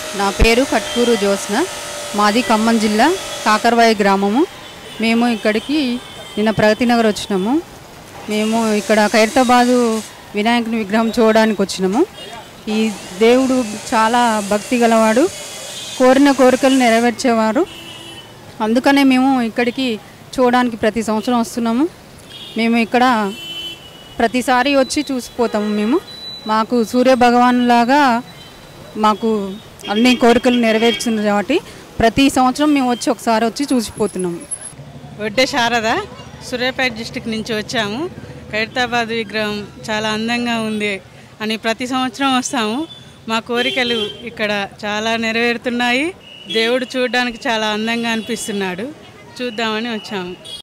నా పేరు కట్కూరు జ్యోత్స్న మాది ఖమ్మం జిల్లా కాకరవాయి గ్రామము మేము ఇక్కడికి నిన్న ప్రగతి నగర్ వచ్చినాము మేము ఇక్కడ ఖైరతాబాదు వినాయకుని విగ్రహం చూడడానికి వచ్చినాము ఈ దేవుడు చాలా భక్తి గలవాడు కోరిన కోరికలు నెరవేర్చేవారు అందుకనే మేము ఇక్కడికి చూడడానికి ప్రతి సంవత్సరం వస్తున్నాము మేము ఇక్కడ ప్రతిసారి వచ్చి చూసిపోతాము మేము మాకు సూర్య భగవాన్ లాగా మాకు అన్ని కోరికలు నెరవేర్చింది కాబట్టి ప్రతి సంవత్సరం మేము వచ్చి ఒకసారి వచ్చి చూసిపోతున్నాము ఒడ్డే శారద సూర్యాపేట డిస్టిక్ నుంచి వచ్చాము ఖైరతాబాద్ విగ్రహం చాలా అందంగా ఉంది అని ప్రతి సంవత్సరం వస్తాము మా కోరికలు ఇక్కడ చాలా నెరవేరుతున్నాయి దేవుడు చూడడానికి చాలా అందంగా అనిపిస్తున్నాడు చూద్దామని వచ్చాము